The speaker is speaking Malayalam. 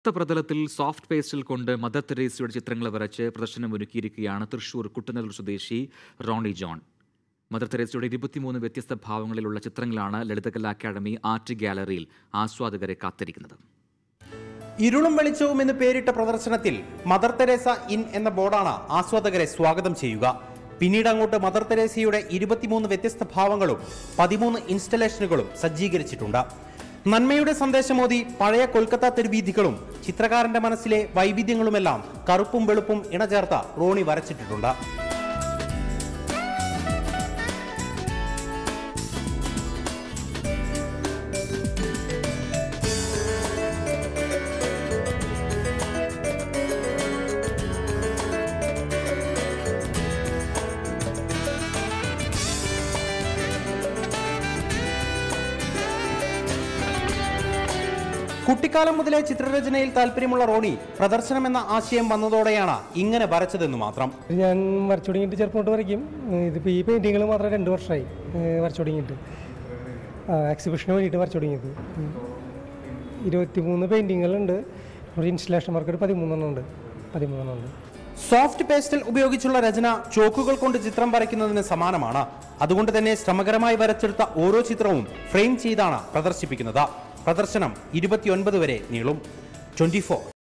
പ്രതലത്തിൽ സോഫ്റ്റ് പേസ്റ്റിൽ കൊണ്ട് മദർ തെരേസയുടെ ചിത്രങ്ങൾ വരച്ച് പ്രദർശനം ഒരുക്കിയിരിക്കുകയാണ് തൃശൂർ കുട്ടനല്ലൂർ സ്വദേശി റോണി ജോൺ മദർ തെരേസയുടെ ഇരുപത്തിമൂന്ന് വ്യത്യസ്ത ഭാവങ്ങളിലുള്ള ചിത്രങ്ങളാണ് ലളിതകലാ അക്കാദമി ആർട്ട് ഗാലറിയിൽ ആസ്വാദകരെ കാത്തിരിക്കുന്നത് ഇരുളും വെളിച്ചവും എന്ന് പേരിട്ട പ്രദർശനത്തിൽ മദർ തെരേസ ഇൻ എന്ന ബോർഡാണ് ആസ്വാദകരെ സ്വാഗതം ചെയ്യുക പിന്നീട് അങ്ങോട്ട് മദർ തെരേസയുടെ ഇരുപത്തിമൂന്ന് വ്യത്യസ്ത ഭാവങ്ങളും പതിമൂന്ന് ഇൻസ്റ്റലേഷനുകളും സജ്ജീകരിച്ചിട്ടുണ്ട് നന്മയുടെ സന്ദേശമോതി പഴയ കൊൽക്കത്ത തെരുവീഥികളും ചിത്രകാരന്റെ മനസ്സിലെ വൈവിധ്യങ്ങളുമെല്ലാം കറുപ്പും വെളുപ്പും ഇണചേർത്ത റോണി വരച്ചിട്ടിട്ടുണ്ട് കുട്ടിക്കാലം മുതലേ ചിത്രരചനയിൽ താല്പര്യമുള്ള റോണി പ്രദർശനം എന്ന ആശയം വന്നതോടെയാണ് ഇങ്ങനെ വരച്ചതെന്ന് മാത്രം ഞാൻ വരച്ചു തുടങ്ങിയിട്ട് ചെറുപ്പം തൊട്ട് വരയ്ക്കും ഏഹ് ഇതിപ്പോൾ ഈ പെയിൻറ്റിങ്ങൾ മാത്രം രണ്ട് വർഷമായി ഏഹ് വരച്ചു തുടങ്ങിയിട്ട് എക്സിബിഷന് വേണ്ടിയിട്ട് വരച്ചു തുടങ്ങിയത് ഉം. ഇരുപത്തിമൂന്ന് പെയിൻറ്റിങ്ങുകളുണ്ട് ഒരു ഇൻസ്റ്റലേഷൻ വർക്ക് ഒരു പതിമൂന്നെണ്ണം ഉണ്ട് പതിമൂന്നെണ്ണം ഉണ്ട് സോഫ്റ്റ് പേസ്റ്റൽ ഉപയോഗിച്ചുള്ള രചന ചോക്കുകൾ കൊണ്ട് ചിത്രം വരയ്ക്കുന്നതിന് സമാനമാണ് അതുകൊണ്ട് തന്നെ ശ്രമകരമായി വരച്ചെടുത്ത ഓരോ ചിത്രവും ഫ്രെയിം ചെയ്താണ് പ്രദർശിപ്പിക്കുന്നത് പ്രദർശനം ഇരുപത്തിയൊൻപത് വരെ നീളും ട്വന്റി